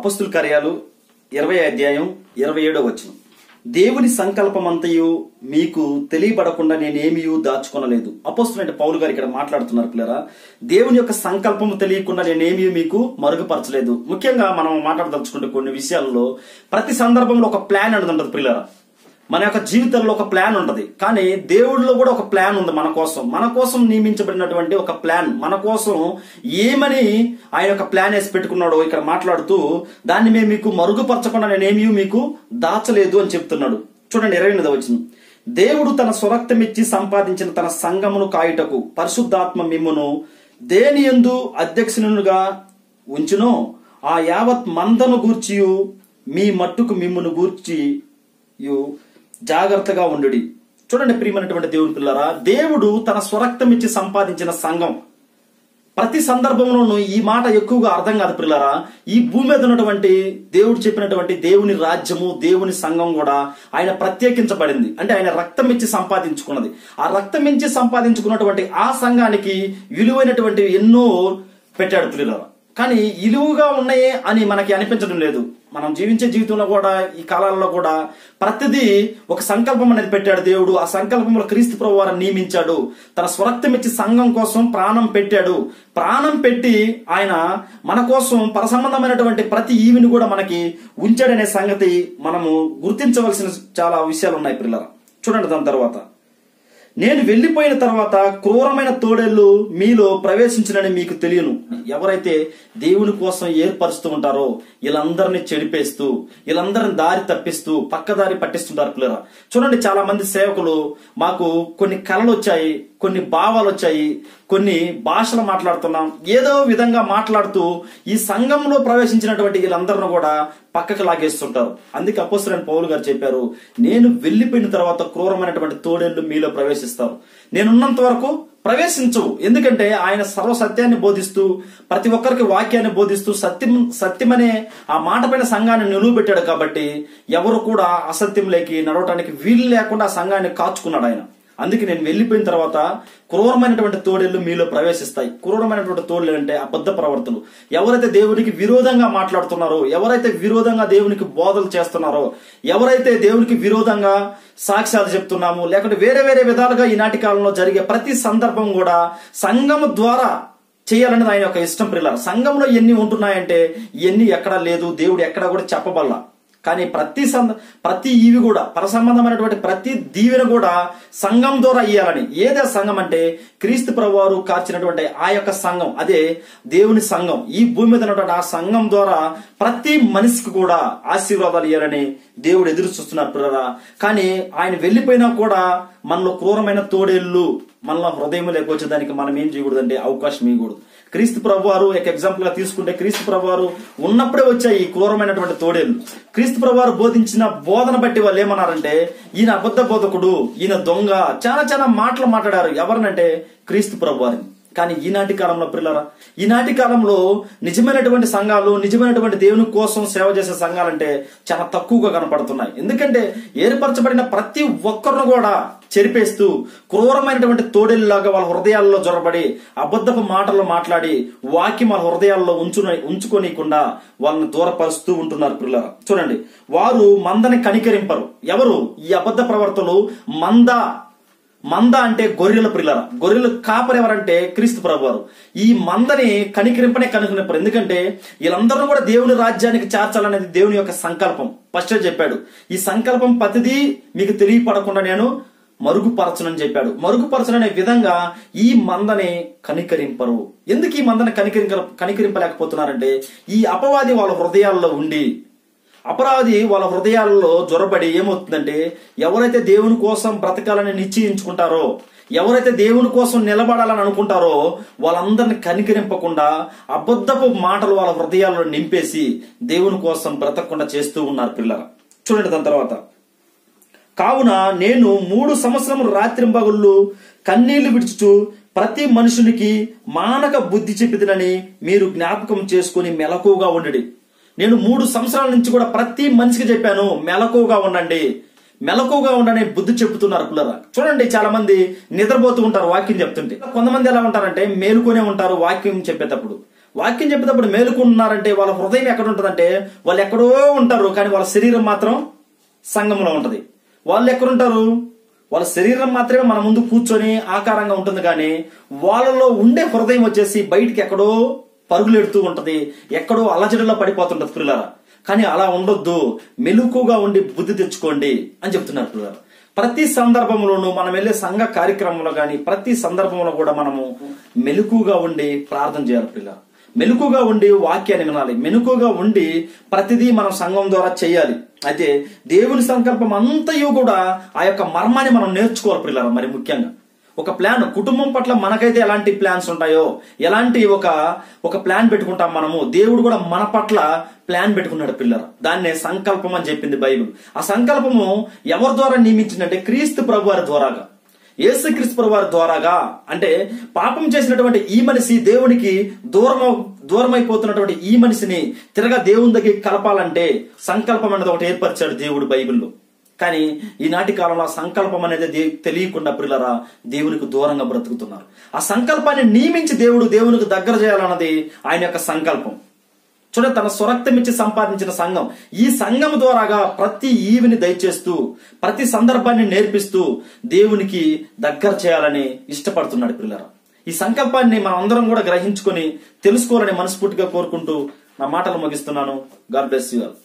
అపస్తుల కార్యాలు ఇరవై అధ్యాయం ఇరవై ఏడో వచనం దేవుని సంకల్పమంతయు మీకు తెలియబడకుండా నేనేమీ దాచుకొనలేదు అపోస్తులంటే పౌలు గారు ఇక్కడ మాట్లాడుతున్నారు పిల్లరా దేవుని యొక్క సంకల్పము తెలియకుండా నేనేమీ మీకు మరుగుపరచలేదు ముఖ్యంగా మనం మాట్లాడదలుచుకుంటే కొన్ని విషయాల్లో ప్రతి సందర్భంలో ఒక ప్లాన్ అనేది ఉంటుంది పిల్లరా మన యొక్క జీవితంలో ఒక ప్లాన్ ఉంటది కానీ దేవుడిలో కూడా ఒక ప్లాన్ ఉంది మన కోసం మన కోసం నియమించబడినటువంటి ఒక ప్లాన్ మన కోసం ఏమని ఆయన యొక్క ప్లాన్ వేసి పెట్టుకున్నాడో ఇక్కడ మాట్లాడుతూ దాన్ని మేము మీకు మరుగుపరచకుండా నేనేమీ మీకు దాచలేదు అని చెప్తున్నాడు చూడండి ఇరవై ఎనిమిది వచ్చిన దేవుడు తన స్వరక్తమిచ్చి సంపాదించిన తన సంగమును కాయుటకు పరిశుద్ధాత్మ మిమ్మును దేని ఎందు అధ్యక్షునుగా ఉంచునో ఆ యావత్ మందను గూర్చియు మీ మట్టుకు మిమ్మును గూర్చి జాగ్రత్తగా ఉండుడి చూడండి ప్రియమైనటువంటి దేవుని పిల్లరా దేవుడు తన స్వరక్తం ఇచ్చి సంపాదించిన సంఘం ప్రతి సందర్భంలోనూ ఈ మాట ఎక్కువగా అర్థం కాదు పిల్లరా ఈ భూమి మీద ఉన్నటువంటి దేవుడు చెప్పినటువంటి దేవుని రాజ్యము దేవుని సంఘం కూడా ఆయన ప్రత్యేకించబడింది అంటే ఆయన రక్తం ఇచ్చి సంపాదించుకున్నది ఆ రక్తం ఇచ్చి సంపాదించుకున్నటువంటి ఆ సంఘానికి విలువైనటువంటి ఎన్నో పెట్టాడు పిల్లరా కానీ ఇలువుగా ఉన్నాయే అని మనకి అనిపించడం లేదు మనం జీవించే జీవితంలో కూడా ఈ కాలాల్లో కూడా ప్రతిదీ ఒక సంకల్పం అనేది పెట్టాడు దేవుడు ఆ సంకల్పంలో క్రీస్తు ప్రభు వారిని నియమించాడు తన స్వరక్తం ఇచ్చి సంఘం కోసం ప్రాణం పెట్టాడు ప్రాణం పెట్టి ఆయన మన కోసం పరసంబంధమైనటువంటి ప్రతి ఈవిని కూడా మనకి ఉంచాడనే సంగతి మనము గుర్తించవలసిన చాలా విషయాలు ఉన్నాయి పిల్లల చూడండి దాని తర్వాత నేను వెళ్లిపోయిన తర్వాత క్రూరమైన తోడేళ్లు మీలో ప్రవేశించినని మీకు తెలియను ఎవరైతే దేవుని కోసం ఏర్పరుస్తూ ఉంటారో వీళ్ళందరినీ చెడిపేస్తూ వీళ్ళందరిని దారి తప్పిస్తూ పక్కదారి పట్టిస్తుంటారు పిల్లరా చూడండి చాలా మంది సేవకులు మాకు కొన్ని కళలు వచ్చాయి కొన్ని భావాలు వచ్చాయి కొన్ని భాషలు మాట్లాడుతున్నాం ఏదో విధంగా మాట్లాడుతూ ఈ సంఘంలో ప్రవేశించినటువంటి వీళ్ళందరిని కూడా పక్కకు లాగేస్తుంటారు అందుకే అపోసరైన పౌలు గారు చెప్పారు నేను వెళ్లిపోయిన తర్వాత క్రూరమైనటువంటి తోడేళ్లు మీలో ప్రవేశిస్తారు నేనున్నంత వరకు ప్రవేశించవు ఎందుకంటే ఆయన సర్వ సత్యాన్ని బోధిస్తూ ప్రతి ఒక్కరికి వాక్యాన్ని బోధిస్తూ సత్యం సత్యమనే ఆ మాట పైన సంఘాన్ని నిలువబెట్టాడు కాబట్టి ఎవరు కూడా అసత్యంలోకి నడవటానికి వీలు లేకుండా ఆ సంఘాన్ని కాచుకున్నాడు ఆయన అందుకే నేను వెళ్లిపోయిన తర్వాత క్రూరమైనటువంటి తోడేళ్లు మీలో ప్రవేశిస్తాయి క్రూరమైనటువంటి తోడేళ్ళు అంటే అబద్ధ ప్రవర్తనలు ఎవరైతే దేవునికి విరోధంగా మాట్లాడుతున్నారో ఎవరైతే విరోధంగా దేవునికి బోధలు చేస్తున్నారో ఎవరైతే దేవునికి విరోధంగా సాక్ష్యాలు చెప్తున్నాము లేకుంటే వేరే వేరే విధాలుగా ఈనాటి కాలంలో జరిగే ప్రతి సందర్భం కూడా సంఘము ద్వారా చేయాలనేది ఆయన యొక్క ఇష్టం పిల్లలు సంఘంలో ఎన్ని ఉంటున్నాయంటే ఎన్ని ఎక్కడా లేదు దేవుడు ఎక్కడా కూడా చెప్పబల్లా కానీ ప్రతి సంద ప్రతి ఇవి కూడా పరసంబంధమైనటువంటి ప్రతి దీవెన కూడా సంఘం ద్వారా ఇయ్యాలని ఏదే సంఘం అంటే క్రీస్తు ప్రభువారు కార్చినటువంటి ఆ యొక్క సంఘం అదే దేవుని సంఘం ఈ భూమి మీద ఉన్నటువంటి ఆ సంఘం ద్వారా ప్రతి మనిషికి కూడా ఆశీర్వాదాలు ఇవ్వాలని దేవుడు ఎదురు చూస్తున్నారు పిల్లరా కానీ ఆయన వెళ్ళిపోయినా కూడా మనలో క్రూరమైన తోడేళ్లు మనలో హృదయం లేకొచ్చేదానికి మనం ఏం చేయకూడదంటే అవకాశం ఇవ్వకూడదు క్రీస్తు ప్రభు వారు ఒక ఎగ్జాంపుల్ గా తీసుకుంటే క్రీస్తు ప్రభు వారు ఉన్నప్పుడే వచ్చాయి ఈ క్రూరమైనటువంటి తోడేలు క్రీస్తు ప్రభు వారు బోధించిన బోధన బట్టి వాళ్ళు ఏమన్నారంటే ఈయన అబద్ధ బోధకుడు ఈయన దొంగ చాలా చాలా మాటలు మాట్లాడారు ఎవరినంటే క్రీస్తు ప్రభు వారిని కానీ ఈనాటి కాలంలో పిల్లరా ఈనాటి కాలంలో నిజమైనటువంటి సంఘాలు నిజమైనటువంటి దేవుని కోసం సేవ చేసే సంఘాలంటే చాలా తక్కువగా కనపడుతున్నాయి ఎందుకంటే ఏర్పరచబడిన ప్రతి ఒక్కరిని కూడా చెరిపేస్తూ క్రూరమైనటువంటి తోడేళ్ళలాగా వాళ్ళ హృదయాల్లో జొరబడి అబద్ధపు మాటలు మాట్లాడి వాక్యం వాళ్ళ హృదయాల్లో ఉంచుని ఉంచుకోనీయకుండా వాళ్ళని దూరపరుస్తూ ఉంటున్నారు పిల్లల చూడండి వారు మందని కనికరింపరు ఎవరు ఈ అబద్ధ ప్రవర్తలు మంద మంద అంటే గొర్రెల పిల్లల గొర్రెలు కాపరు ఎవరంటే క్రీస్తు ప్రభు వారు ఈ మందని కనికరింపనే కనుకరింపరు ఎందుకంటే వీళ్ళందరూ కూడా దేవుని రాజ్యానికి చేర్చాలనేది దేవుని యొక్క సంకల్పం ఫస్ట్ చెప్పాడు ఈ సంకల్పం ప్రతిదీ మీకు తెలియపడకుండా నేను మరుగుపరచనని చెప్పాడు మరుగుపరచననే విధంగా ఈ మందని కనికరింపరు ఎందుకు ఈ మందని కనికరింక కనికరింపలేకపోతున్నారంటే ఈ అపవాది వాళ్ళ హృదయాల్లో ఉండి అపరాధి వాళ్ళ హృదయాల్లో జ్వరబడి ఏమవుతుందంటే ఎవరైతే దేవుని కోసం బ్రతకాలని నిశ్చయించుకుంటారో ఎవరైతే దేవుని కోసం నిలబడాలని అనుకుంటారో వాళ్ళందరిని కనికరింపకుండా అబద్ధపు మాటలు వాళ్ళ హృదయాల్లో నింపేసి దేవుని కోసం బ్రతకకుండా చేస్తూ ఉన్నారు పిల్లల చూడండి దాని తర్వాత కావున నేను మూడు సంవత్సరములు రాత్రింబగుళ్ళు కన్నీళ్లు విడుచుచు ప్రతి మనుషునికి మానక బుద్ధి చెప్పిదినని మీరు జ్ఞాపకం చేసుకుని మెలకుగా ఉండడి నేను మూడు సంవత్సరాల నుంచి కూడా ప్రతి మనిషికి చెప్పాను మెలకుగా ఉండండి మెలకుగా ఉండని బుద్ధి చెప్తున్నారు పిల్లరా చూడండి చాలా మంది నిద్రపోతూ ఉంటారు వాక్యం చెప్తుంటే కొంతమంది ఎలా ఉంటారంటే మేలుకొనే ఉంటారు వాక్యం చెప్పేటప్పుడు వాక్యం చెప్పేటప్పుడు మేలుకుంటున్నారంటే వాళ్ళ హృదయం ఎక్కడ ఉంటుందంటే వాళ్ళు ఎక్కడో ఉంటారు కానీ వాళ్ళ శరీరం మాత్రం సంఘంలో ఉంటది వాళ్ళు ఎక్కడుంటారు వాళ్ళ శరీరం మాత్రమే మన ముందు కూర్చొని ఆకారంగా ఉంటుంది కానీ వాళ్ళలో ఉండే హృదయం వచ్చేసి బయటికి ఎక్కడో పరుగులెడుతూ ఉంటది ఎక్కడో అలజడిలో పడిపోతుంటది పిల్లరా కానీ అలా ఉండొద్దు మెలుకుగా ఉండి బుద్ధి తెచ్చుకోండి అని చెప్తున్నారు పిల్లలు ప్రతి సందర్భంలోనూ మనం వెళ్ళే సంఘ కార్యక్రమంలో కానీ ప్రతి సందర్భంలో కూడా మనము మెలుకుగా ఉండి ప్రార్థన చేయాలి పిల్లలు మెలుకుగా ఉండి వాక్యాన్ని వినాలి మెనుకుగా ఉండి ప్రతిదీ మనం సంఘం ద్వారా చేయాలి అయితే దేవుని సంకల్పం అంతయు కూడా ఆ యొక్క మర్మాన్ని మనం నేర్చుకోవాలి పిల్లలు మరి ముఖ్యంగా ఒక ప్లాన్ కుటుంబం పట్ల మనకైతే ఎలాంటి ప్లాన్స్ ఉంటాయో ఎలాంటి ఒక ఒక ప్లాన్ పెట్టుకుంటాం మనము దేవుడు కూడా మన పట్ల ప్లాన్ పెట్టుకున్నాడు పిల్లలు దాన్నే సంకల్పం అని చెప్పింది బైబిల్ ఆ సంకల్పము ఎవరి ద్వారా నియమించిందంటే క్రీస్తు ప్రభు వారి ద్వారాగా యేసుక్రీస్తు ప్రభు వారి ద్వారాగా అంటే పాపం చేసినటువంటి ఈ మనిషి దేవునికి దూరం దూరం అయిపోతున్నటువంటి ఈ మనిషిని తిరగా దేవుని దగ్గర కలపాలంటే సంకల్పం అనేది ఒకటి ఏర్పరిచాడు దేవుడు బైబిల్లో కానీ ఈనాటి కాలంలో ఆ సంకల్పం అనేది దే- తెలియకుండా పిల్లరా దేవునికి దూరంగా బ్రతుకుతున్నారు ఆ సంకల్పాన్ని నియమించి దేవుడు దేవునికి దగ్గర చేయాలన్నది ఆయన యొక్క సంకల్పం చూడండి తన స్వరక్తం ఇచ్చి సంపాదించిన సంఘం ఈ సంఘం ద్వారాగా ప్రతి ఈవిని దయచేస్తూ ప్రతి సందర్భాన్ని నేర్పిస్తూ దేవునికి దగ్గర చేయాలని ఇష్టపడుతున్నాడు పిల్లరా ఈ సంకల్పాన్ని మనం అందరం కూడా గ్రహించుకొని తెలుసుకోవాలని మనస్ఫూర్తిగా కోరుకుంటూ నా మాటలు ముగిస్తున్నాను గాడ్ బ్లెస్ యూ ఆల్